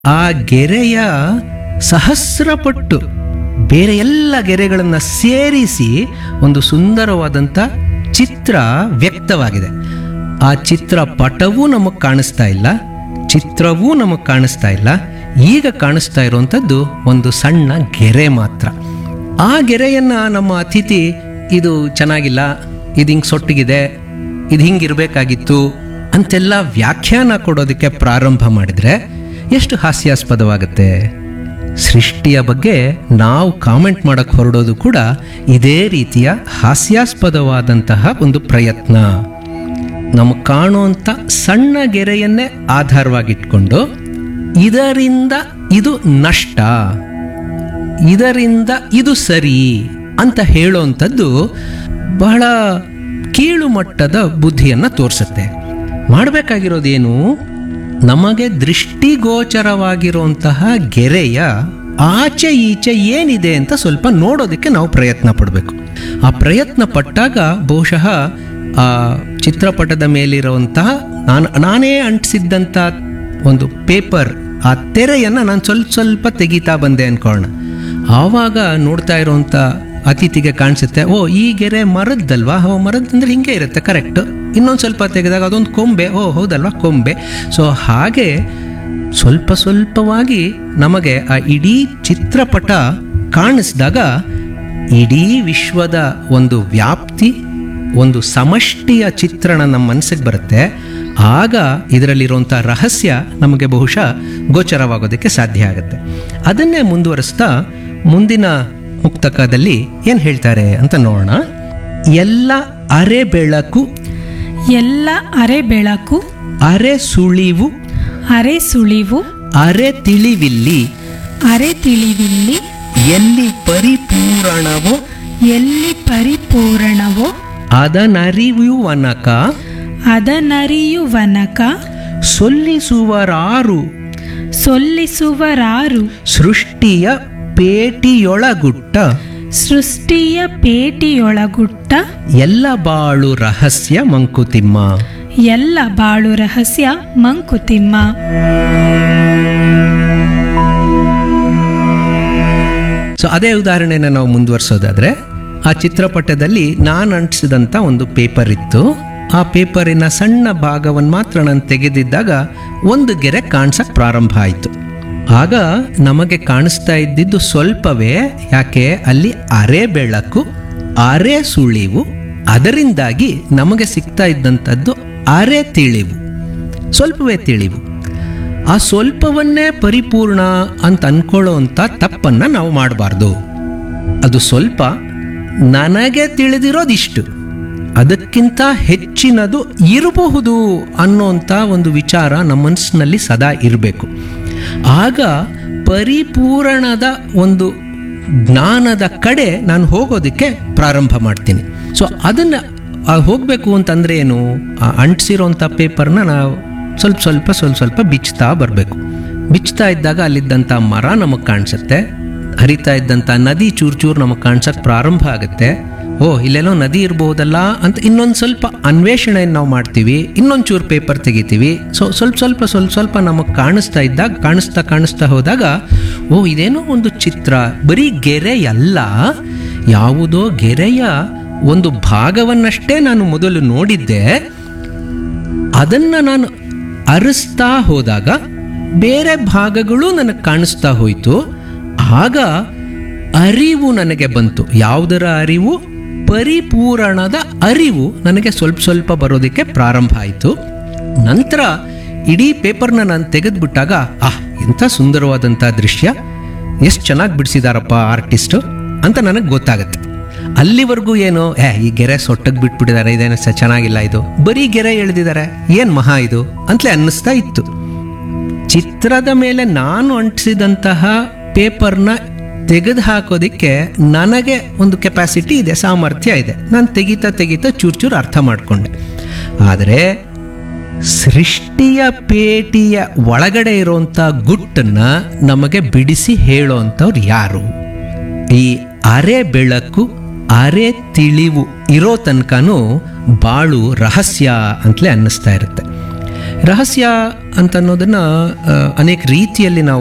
ಆ ಗೆರೆಯ ಸಹಸ್ರಪಟ್ಟು ಬೇರೆ ಎಲ್ಲ ಗೆರೆಗಳನ್ನು ಸೇರಿಸಿ ಒಂದು ಸುಂದರವಾದಂಥ ಚಿತ್ರ ವ್ಯಕ್ತವಾಗಿದೆ ಆ ಚಿತ್ರ ಪಟವೂ ನಮಗೆ ಕಾಣಿಸ್ತಾ ಇಲ್ಲ ಚಿತ್ರವೂ ನಮಗೆ ಕಾಣಿಸ್ತಾ ಇಲ್ಲ ಈಗ ಕಾಣಿಸ್ತಾ ಇರುವಂಥದ್ದು ಒಂದು ಸಣ್ಣ ಗೆರೆ ಮಾತ್ರ ಆ ಗೆರೆಯನ್ನು ನಮ್ಮ ಅತಿಥಿ ಇದು ಚೆನ್ನಾಗಿಲ್ಲ ಇದು ಹಿಂಗೆ ಸೊಟ್ಟಿಗಿದೆ ಇದು ಹಿಂಗಿರಬೇಕಾಗಿತ್ತು ಅಂತೆಲ್ಲ ವ್ಯಾಖ್ಯಾನ ಕೊಡೋದಕ್ಕೆ ಪ್ರಾರಂಭ ಮಾಡಿದರೆ ಎಷ್ಟು ಹಾಸ್ಯಾಸ್ಪದವಾಗುತ್ತೆ ಸೃಷ್ಟಿಯ ಬಗ್ಗೆ ನಾವು ಕಾಮೆಂಟ್ ಮಾಡಕ್ಕೆ ಹೊರಡೋದು ಕೂಡ ಇದೇ ರೀತಿಯ ಹಾಸ್ಯಾಸ್ಪದವಾದಂತಹ ಒಂದು ಪ್ರಯತ್ನ ನಮಗೆ ಕಾಣುವಂಥ ಸಣ್ಣ ಗೆರೆಯನ್ನೇ ಆಧಾರವಾಗಿಟ್ಕೊಂಡು ಇದರಿಂದ ಇದು ನಷ್ಟ ಇದರಿಂದ ಇದು ಸರಿ ಅಂತ ಹೇಳೋವಂಥದ್ದು ಬಹಳ ಕೀಳು ಮಟ್ಟದ ಬುದ್ಧಿಯನ್ನು ತೋರಿಸುತ್ತೆ ಮಾಡಬೇಕಾಗಿರೋದೇನು ನಮಗೆ ದೃಷ್ಟಿಗೋಚರವಾಗಿರುವಂತಹ ಗೆರೆಯ ಆಚೆ ಈಚೆ ಏನಿದೆ ಅಂತ ಸ್ವಲ್ಪ ನೋಡೋದಕ್ಕೆ ನಾವು ಪ್ರಯತ್ನ ಪಡಬೇಕು ಆ ಪ್ರಯತ್ನ ಪಟ್ಟಾಗ ಬಹುಶಃ ಆ ಚಿತ್ರಪಟದ ಮೇಲಿರುವಂತಹ ನಾನು ನಾನೇ ಅಂಟಿಸಿದ್ದಂಥ ಒಂದು ಪೇಪರ್ ಆ ತೆರೆಯನ್ನು ನಾನು ಸ್ವಲ್ಪ ಸ್ವಲ್ಪ ತೆಗಿತಾ ಬಂದೆ ಅನ್ಕೊಳ್ಳೋಣ ಆವಾಗ ನೋಡ್ತಾ ಇರುವಂಥ ಅತಿಥಿಗೆ ಕಾಣಿಸುತ್ತೆ ಓ ಈ ಗೆರೆ ಮರದ್ದಲ್ವಾ ಓ ಮರದಂದ್ರೆ ಹಿಂಗೆ ಇರುತ್ತೆ ಕರೆಕ್ಟ್ ಇನ್ನೊಂದು ಸ್ವಲ್ಪ ತೆಗೆದಾಗ ಅದೊಂದು ಕೊಂಬೆ ಓ ಹೌದಲ್ವಾ ಕೊಂಬೆ ಸೊ ಹಾಗೆ ಸ್ವಲ್ಪ ಸ್ವಲ್ಪವಾಗಿ ನಮಗೆ ಆ ಇಡೀ ಚಿತ್ರಪಟ ಕಾಣಿಸಿದಾಗ ಇಡೀ ವಿಶ್ವದ ಒಂದು ವ್ಯಾಪ್ತಿ ಒಂದು ಸಮಷ್ಟಿಯ ಚಿತ್ರಣ ನಮ್ಮ ಮನಸ್ಸಿಗೆ ಬರುತ್ತೆ ಆಗ ಇದರಲ್ಲಿರುವಂಥ ರಹಸ್ಯ ನಮಗೆ ಬಹುಶಃ ಗೋಚರವಾಗೋದಕ್ಕೆ ಸಾಧ್ಯ ಆಗುತ್ತೆ ಅದನ್ನೇ ಮುಂದುವರಿಸ್ತಾ ಮುಂದಿನ ಮುಕ್ತಕದಲ್ಲಿ ಏನು ಹೇಳ್ತಾರೆ ಅಂತ ನೋಡೋಣ ಎಲ್ಲ ಅರೆ ಬೆಳಕು ಎಲ್ಲ ಅರೆ ಬೆಳಕು ಅರೆ ಸುಳಿವು ಅರೆ ಸುಳಿವು ಅರೆ ತಿಳಿವಿಲ್ಲಿ ಅರೆ ತಿಳಿವಿಲ್ಲಿ ಎಲ್ಲಿ ಪರಿಪೂರಣವೋ ಎಲ್ಲಿ ಪರಿಪೂರ್ಣವೋ ಅದನರಿಯುವನಕ ಅದನರಿಯುವನಕ ಸೊಲ್ಲಿಸುವರಾರು ಸೊಲ್ಲಿಸುವರಾರು ಸೃಷ್ಟಿಯ ಪೇಟಿಯೊಳಗುಟ್ಟ ಸೃಷ್ಟಿಯ ಪೇಟಿಯೊಳಗುಟ್ಟ ಎಲ್ಲ ಬಾಳು ರಹಸ್ಯ ಮಂಕುತಿಮ್ಮ ಎಲ್ಲ ಬಾಳು ರಹಸ್ಯ ಮಂಕುತಿಮ್ಮ ಸೊ ಅದೇ ಉದಾಹರಣೆನ ನಾವು ಮುಂದುವರ್ಸೋದಾದ್ರೆ ಆ ಚಿತ್ರಪಟದಲ್ಲಿ ನಾನು ಅಂಟಿಸಿದಂಥ ಒಂದು ಪೇಪರ್ ಇತ್ತು ಆ ಪೇಪರಿನ ಸಣ್ಣ ಭಾಗವನ್ನು ಮಾತ್ರ ನಾನು ತೆಗೆದಿದ್ದಾಗ ಒಂದು ಗೆರೆ ಕಾಣಿಸಕ್ ಪ್ರಾರಂಭ ಆಯಿತು ಆಗ ನಮಗೆ ಕಾಣಿಸ್ತಾ ಇದ್ದಿದ್ದು ಸ್ವಲ್ಪವೇ ಯಾಕೆ ಅಲ್ಲಿ ಅರೆ ಬೆಳಕು ಅರೆ ಸುಳಿವು ಅದರಿಂದಾಗಿ ನಮಗೆ ಸಿಗ್ತಾ ಇದ್ದಂಥದ್ದು ಅರೆ ತಿಳಿವು ಸ್ವಲ್ಪವೇ ತಿಳಿವು ಆ ಸ್ವಲ್ಪವನ್ನೇ ಪರಿಪೂರ್ಣ ಅಂತ ಅನ್ಕೊಳ್ಳೋ ಅಂಥ ತಪ್ಪನ್ನು ನಾವು ಮಾಡಬಾರ್ದು ಅದು ಸ್ವಲ್ಪ ನನಗೆ ತಿಳಿದಿರೋದಿಷ್ಟು ಅದಕ್ಕಿಂತ ಹೆಚ್ಚಿನದು ಇರಬಹುದು ಅನ್ನೋಂಥ ಒಂದು ವಿಚಾರ ನಮ್ಮ ಮನಸ್ಸಿನಲ್ಲಿ ಸದಾ ಇರಬೇಕು ಆಗ ಪರಿಪೂರಣದ ಒಂದು ಜ್ಞಾನದ ಕಡೆ ನಾನು ಹೋಗೋದಕ್ಕೆ ಪ್ರಾರಂಭ ಮಾಡ್ತೀನಿ ಸೊ ಅದನ್ನು ಹೋಗಬೇಕು ಅಂತಂದ್ರೆ ಏನು ಆ ಅಂಟಿಸಿರೋಂಥ ಪೇಪರ್ನ ನಾವು ಸ್ವಲ್ಪ ಸ್ವಲ್ಪ ಸ್ವಲ್ಪ ಸ್ವಲ್ಪ ಬಿಚ್ತಾ ಬರಬೇಕು ಬಿಚ್ತಾ ಇದ್ದಾಗ ಅಲ್ಲಿದ್ದಂಥ ಮರ ನಮಗೆ ಕಾಣಿಸುತ್ತೆ ಹರಿತಾ ಇದ್ದಂಥ ನದಿ ಚೂರು ಚೂರು ನಮಗೆ ಕಾಣಿಸೋಕೆ ಪ್ರಾರಂಭ ಆಗುತ್ತೆ ಓ ಇಲ್ಲೆಲ್ಲೋ ನದಿ ಇರಬಹುದಲ್ಲ ಅಂತ ಇನ್ನೊಂದು ಸ್ವಲ್ಪ ಅನ್ವೇಷಣೆಯನ್ನು ನಾವು ಮಾಡ್ತೀವಿ ಇನ್ನೊಂದು ಚೂರು ಪೇಪರ್ ತೆಗಿತೀವಿ ಸೊ ಸ್ವಲ್ಪ ಸ್ವಲ್ಪ ಸ್ವಲ್ಪ ಸ್ವಲ್ಪ ನಮಗೆ ಕಾಣಿಸ್ತಾ ಇದ್ದಾಗ ಕಾಣಿಸ್ತಾ ಕಾಣಿಸ್ತಾ ಹೋದಾಗ ಓ ಇದೇನೋ ಒಂದು ಚಿತ್ರ ಬರೀ ಗೆರೆಯಲ್ಲ ಯಾವುದೋ ಗೆರೆಯ ಒಂದು ಭಾಗವನ್ನಷ್ಟೇ ನಾನು ಮೊದಲು ನೋಡಿದ್ದೆ ಅದನ್ನು ನಾನು ಅರಿಸ್ತಾ ಹೋದಾಗ ಬೇರೆ ಭಾಗಗಳು ನನಗೆ ಕಾಣಿಸ್ತಾ ಹೋಯಿತು ಆಗ ಅರಿವು ನನಗೆ ಬಂತು ಯಾವುದರ ಅರಿವು ಪರಿಪೂರಣದ ಅರಿವು ನನಗೆ ಸ್ವಲ್ಪ ಸ್ವಲ್ಪ ಬರೋದಕ್ಕೆ ಪ್ರಾರಂಭ ಆಯಿತು ನಂತರ ಇಡೀ ಪೇಪರ್ನ ನಾನು ತೆಗೆದುಬಿಟ್ಟಾಗ ಆಹ್ ಎಂಥ ಸುಂದರವಾದಂಥ ದೃಶ್ಯ ಎಷ್ಟು ಚೆನ್ನಾಗಿ ಬಿಡಿಸಿದಾರಪ್ಪ ಆರ್ಟಿಸ್ಟು ಅಂತ ನನಗೆ ಗೊತ್ತಾಗುತ್ತೆ ಅಲ್ಲಿವರೆಗೂ ಏನು ಏ ಈ ಗೆರೆ ಸೊಟ್ಟಗೆ ಬಿಟ್ಬಿಟ್ಟಿದ್ದಾರೆ ಇದೇನು ಸ ಚೆನ್ನಾಗಿಲ್ಲ ಇದು ಬರೀ ಗೆರೆ ಎಳೆದಿದ್ದಾರೆ ಏನು ಮಹಾ ಇದು ಅಂತಲೇ ಅನ್ನಿಸ್ತಾ ಇತ್ತು ಚಿತ್ರದ ಮೇಲೆ ನಾನು ಅಂಟಿಸಿದಂತಹ ಪೇಪರ್ನ ತೆಗೆದು ಹಾಕೋದಕ್ಕೆ ನನಗೆ ಒಂದು ಕೆಪಾಸಿಟಿ ಇದೆ ಸಾಮರ್ಥ್ಯ ಇದೆ ನಾನು ತೆಗಿತಾ ತೆಗಿತಾ ಚೂರು ಚೂರು ಅರ್ಥ ಮಾಡಿಕೊಂಡೆ ಆದರೆ ಸೃಷ್ಟಿಯ ಪೇಟಿಯ ಒಳಗಡೆ ಇರುವಂಥ ಗುಟ್ಟನ್ನು ನಮಗೆ ಬಿಡಿಸಿ ಹೇಳೋವಂಥವ್ರು ಯಾರು ಈ ಅರೆ ಬೆಳಕು ಅರೆ ತಿಳಿವು ಇರೋ ತನಕನೂ ಬಾಳು ರಹಸ್ಯ ಅಂತಲೇ ಅನ್ನಿಸ್ತಾ ಇರುತ್ತೆ ರಹಸ್ಯ ಅಂತ ಅನ್ನೋದನ್ನ ಆ, ಅನೇಕ ರೀತಿಯಲ್ಲಿ ನಾವು